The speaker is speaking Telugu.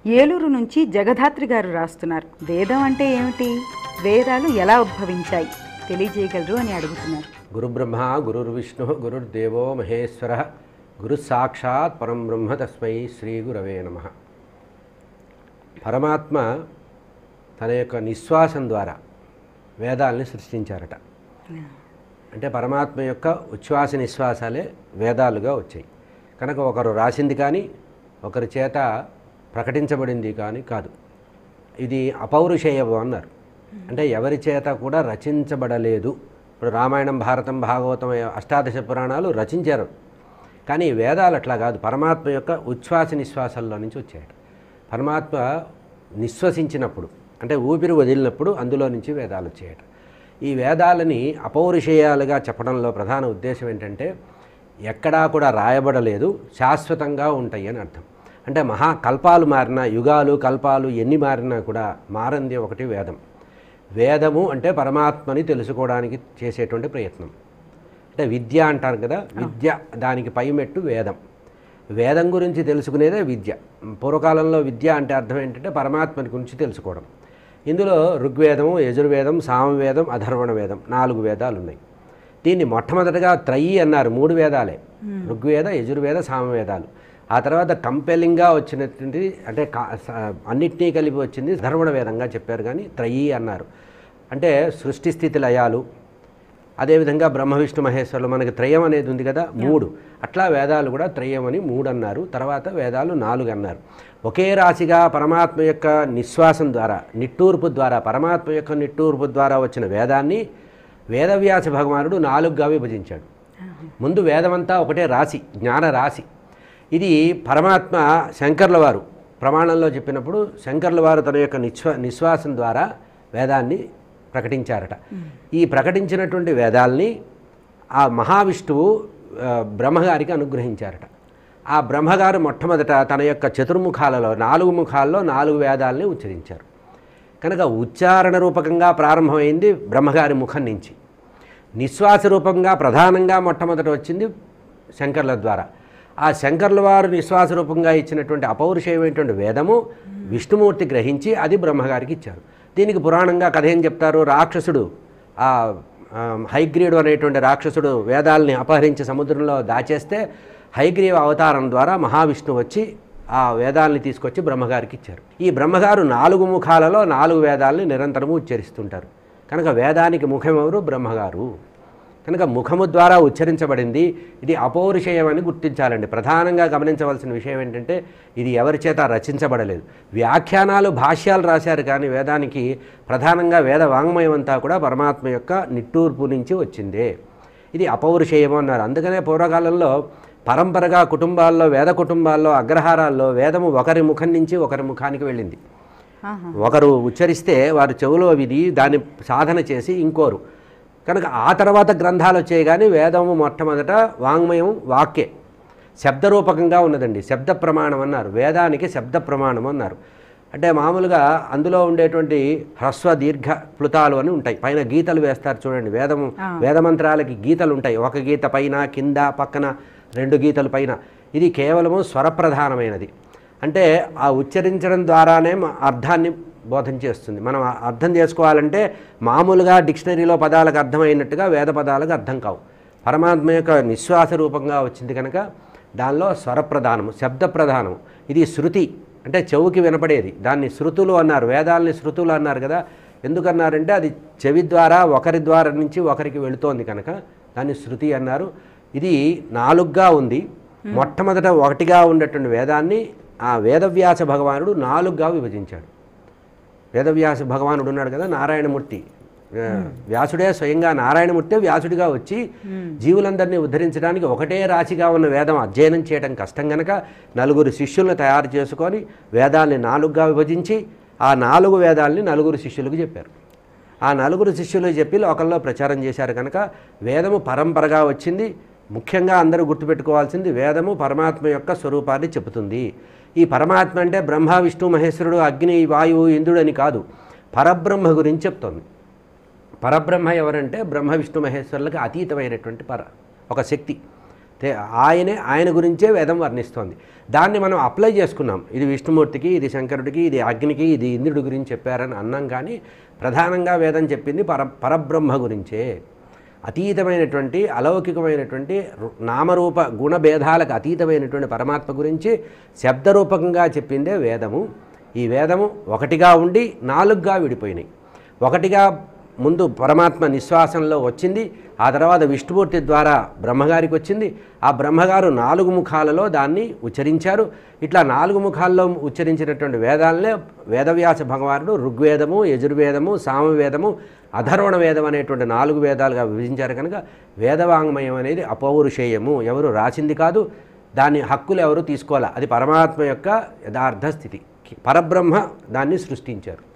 ఏలూరు నుంచి జగధాత్రి గారు రాస్తున్నారు వేదం అంటే ఏమిటి వేదాలు ఎలా ఉద్భవించాయి తెలియజేయగలరు అని అడుగుతున్నారు గురు బ్రహ్మ గురుర్విష్ణు గురుర్దేవో మహేశ్వర గురు సాక్షాత్ పరం బ్రహ్మ తస్మై శ్రీ గురవే నమ పరమాత్మ తన యొక్క నిశ్వాసం ద్వారా వేదాలని సృష్టించారట అంటే పరమాత్మ యొక్క ఉచ్ఛ్వాస నిశ్వాసాలే వేదాలుగా వచ్చాయి కనుక ఒకరు రాసింది కానీ ఒకరి చేత ప్రకటించబడింది కానీ కాదు ఇది అపౌరుషేయము అన్నారు అంటే ఎవరి చేత కూడా రచించబడలేదు ఇప్పుడు రామాయణం భారతం భాగవతం అష్టాదశ పురాణాలు రచించారు కానీ ఈ వేదాలు అట్లా కాదు పరమాత్మ యొక్క ఉచ్ఛ్వాస నిశ్వాసాల్లో నుంచి వచ్చాయట పరమాత్మ నిశ్వసించినప్పుడు అంటే ఊపిరి వదిలినప్పుడు అందులో నుంచి వేదాలు వచ్చాయట ఈ వేదాలని అపౌరుషేయాలుగా చెప్పడంలో ప్రధాన ఉద్దేశం ఏంటంటే ఎక్కడా కూడా రాయబడలేదు శాశ్వతంగా ఉంటాయి అని అర్థం అంటే మహా కల్పాలు మారినా యుగాలు కల్పాలు ఎన్ని మారినా కూడా మారంది ఒకటి వేదం వేదము అంటే పరమాత్మని తెలుసుకోవడానికి చేసేటువంటి ప్రయత్నం అంటే విద్య అంటారు కదా విద్య దానికి పైమెట్టు వేదం వేదం గురించి తెలుసుకునేదే విద్య పూర్వకాలంలో విద్య అంటే అర్థం ఏంటంటే పరమాత్మని గురించి తెలుసుకోవడం ఇందులో ఋగ్వేదము యజుర్వేదం సామవేదం అధర్వణ వేదం నాలుగు వేదాలు ఉన్నాయి దీన్ని మొట్టమొదటగా త్రయి అన్నారు మూడు వేదాలే ఋగ్వేద యజుర్వేద సామవేదాలు ఆ తర్వాత కంపెలింగ్గా వచ్చినటువంటి అంటే కా- స- అన్నిటినీ కలిపి వచ్చింది ధర్మణ వేదంగా చెప్పారు కానీ త్రయి అన్నారు అంటే సృష్టి స్థితి లయాలు అదేవిధంగా బ్రహ్మ విష్ణు మహేశ్వరులు మనకి త్రయం అనేది ఉంది కదా మూడు అట్లా వేదాలు కూడా త్రయం అని మూడు అన్నారు తర్వాత వేదాలు నాలుగు అన్నారు ఒకే రాశిగా పరమాత్మ యొక్క నిశ్వాసం ద్వారా నిట్టూర్పు ద్వారా పరమాత్మ యొక్క నిట్టూర్పు ద్వారా వచ్చిన వేదాన్ని వేదవ్యాస భగవానుడు నాలుగుగా విభజించాడు ముందు వేదమంతా ఒకటే రాశి జ్ఞాన రాశి ఇది పరమాత్మ శంకర్ల వారు ప్రమాణంలో చెప్పినప్పుడు శంకర్ల వారు తన యొక్క నిశ్వా నిశ్వాసం ద్వారా వేదాన్ని ప్రకటించారట ఈ ప్రకటించినటువంటి వేదాల్ని ఆ మహావిష్ణువు ఆ, బ్రహ్మగారికి అనుగ్రహించారట ఆ బ్రహ్మగారు మొట్టమొదట తన యొక్క చతుర్ముఖాలలో నాలుగు ముఖాల్లో నాలుగు వేదాలని ఉచ్చరించారు కనుక ఉచ్చారణ రూపకంగా ప్రారంభమైంది బ్రహ్మగారి ముఖం నుంచి నిశ్వాస రూపంగా ప్రధానంగా మొట్టమొదట వచ్చింది శంకర్ల ద్వారా ఆ శంకర్ల వారు నిశ్వాస రూపంగా ఇచ్చినటువంటి అపౌరుషేయమైనటువంటి వేదము విష్ణుమూర్తి గ్రహించి అది బ్రహ్మగారికి ఇచ్చారు దీనికి పురాణంగా కథ ఏం చెప్తారు రాక్షసుడు ఆ ఆ, హైగ్రీవుడు అనేటువంటి రాక్షసుడు వేదాల్ని అపహరించి సముద్రంలో దాచేస్తే హైగ్రీవ అవతారం ద్వారా మహావిష్ణువు వచ్చి ఆ వేదాల్ని తీసుకొచ్చి బ్రహ్మగారికి ఇచ్చారు ఈ బ్రహ్మగారు నాలుగు ముఖాలలో నాలుగు వేదాల్ని నిరంతరము ఉచ్చరిస్తుంటారు కనుక వేదానికి ముఖం ఎవరు బ్రహ్మగారు కనుక ముఖము ద్వారా ఉచ్చరించబడింది ఇది అపౌరుషేయం అని గుర్తించాలండి ప్రధానంగా గమనించవలసిన విషయం ఏంటంటే ఇది ఎవరి చేత రచించబడలేదు వ్యాఖ్యానాలు భాష్యాలు రాశారు కానీ వేదానికి ప్రధానంగా వేద వాంగ్మయం అంతా కూడా పరమాత్మ యొక్క నిట్టూర్పు నుంచి వచ్చిందే ఇది అపౌరుషేయం అన్నారు అందుకనే పూర్వకాలంలో పరంపరగా కుటుంబాల్లో వేద కుటుంబాల్లో అగ్రహారాల్లో వేదము ఒకరి ముఖం నుంచి ఒకరి ముఖానికి వెళ్ళింది ఆహా. ఒకరు ఉచ్చరిస్తే వారు చెవులో విని దాన్ని సాధన చేసి ఇంకోరు కనుక ఆ తర్వాత గ్రంథాలు వచ్చాయి కానీ వేదము మొట్టమొదట వాంగ్మయం వాక్యే శబ్దరూపకంగా ఉన్నదండి శబ్ద ప్రమాణం అన్నారు వేదానికి శబ్ద ప్రమాణం అన్నారు అంటే మామూలుగా అందులో ఉండేటువంటి హ్రస్వ దీర్ఘ ప్లుతాలు అని ఉంటాయి పైన గీతలు వేస్తారు చూడండి వేదము వేదమంత్రాలకి గీతలు ఉంటాయి ఒక గీత పైన కింద పక్కన రెండు గీతల పైన ఇది కేవలము స్వరప్రధానమైనది అంటే ఆ ఉచ్చరించడం ద్వారానే మా అర్థాన్ని బోధన చేస్తుంది మనం ఆ అర్థం చేసుకోవాలంటే మామూలుగా డిక్షనరీలో పదాలకు అర్థమైనట్టుగా వేద పదాలకు అర్థం కావు పరమాత్మ యొక్క నిశ్వాస రూపంగా వచ్చింది కనుక దానిలో స్వరప్రధానము శబ్ద ప్రధానము ఇది శృతి అంటే చెవుకి వినపడేది దాన్ని శృతులు అన్నారు వేదాలని శృతులు అన్నారు కదా ఎందుకన్నారంటే అది చెవి ద్వారా ఒకరి ద్వారా నుంచి ఒకరికి వెళుతోంది కనుక దాన్ని శృతి అన్నారు ఇది నాలుగుగా ఉంది మొట్టమొదట ఒకటిగా ఉన్నటువంటి వేదాన్ని ఆ వేదవ్యాస భగవానుడు నాలుగుగా విభజించాడు వేదవ్యాస భగవానుడు ఉన్నాడు కదా నారాయణమూర్తి ఆ, వ్యాసుడే స్వయంగా నారాయణమూర్తే వ్యాసుడిగా వచ్చి జీవులందరినీ ఉద్ధరించడానికి ఒకటే రాశిగా ఉన్న వేదం అధ్యయనం చేయడం కష్టం గనక నలుగురు శిష్యులను తయారు చేసుకొని వేదాల్ని నాలుగుగా విభజించి ఆ నాలుగు వేదాల్ని నలుగురు శిష్యులకు చెప్పారు ఆ నలుగురు శిష్యులు చెప్పి లోకల్లో ప్రచారం చేశారు కనుక వేదము పరంపరగా వచ్చింది ముఖ్యంగా అందరూ గుర్తుపెట్టుకోవాల్సింది వేదము పరమాత్మ యొక్క స్వరూపాన్ని చెబుతుంది ఈ పరమాత్మ అంటే బ్రహ్మ విష్ణు మహేశ్వరుడు అగ్ని వాయువు ఇంద్రుడు అని కాదు పరబ్రహ్మ గురించి చెప్తోంది పరబ్రహ్మ ఎవరంటే బ్రహ్మ విష్ణు మహేశ్వరులకు అతీతమైనటువంటి పర ఒక శక్తి తే- ఆయనే ఆయన గురించే వేదం వర్ణిస్తోంది దాన్ని మనం అప్లై చేసుకున్నాం ఇది విష్ణుమూర్తికి ఇది శంకరుడికి ఇది అగ్నికి ఇది ఇంద్రుడి గురించి చెప్పారని అన్నాం కానీ ప్రధానంగా వేదం చెప్పింది పర పరబ్రహ్మ గురించే అతీతమైనటువంటి అలౌకికమైనటువంటి రు- నామరూప గుణభేదాలకు అతీతమైనటువంటి పరమాత్మ గురించి శబ్దరూపకంగా చెప్పిందే వేదము ఈ వేదము ఒకటిగా ఉండి నాలుగుగా విడిపోయినాయి ఒకటిగా ముందు పరమాత్మ నిశ్వాసంలో వచ్చింది ఆ తర్వాత విష్ణుమూర్తి ద్వారా బ్రహ్మగారికి వచ్చింది ఆ బ్రహ్మగారు నాలుగు ముఖాలలో దాన్ని ఉచ్చరించారు ఇట్లా నాలుగు ముఖాల్లో ఉచ్చరించినటువంటి వేదాలనే వేదవ్యాస భగవానుడు ఋగ్వేదము యజుర్వేదము సామవేదము అధర్వణ వేదం అనేటువంటి నాలుగు వేదాలుగా విభజించారు కనుక వేదవాంగ్మయం అనేది అపౌరుషేయము ఎవరు రాసింది కాదు దాని హక్కులు ఎవరు తీసుకోవాలా అది పరమాత్మ యొక్క యథార్థ స్థితి పరబ్రహ్మ దాన్ని సృష్టించారు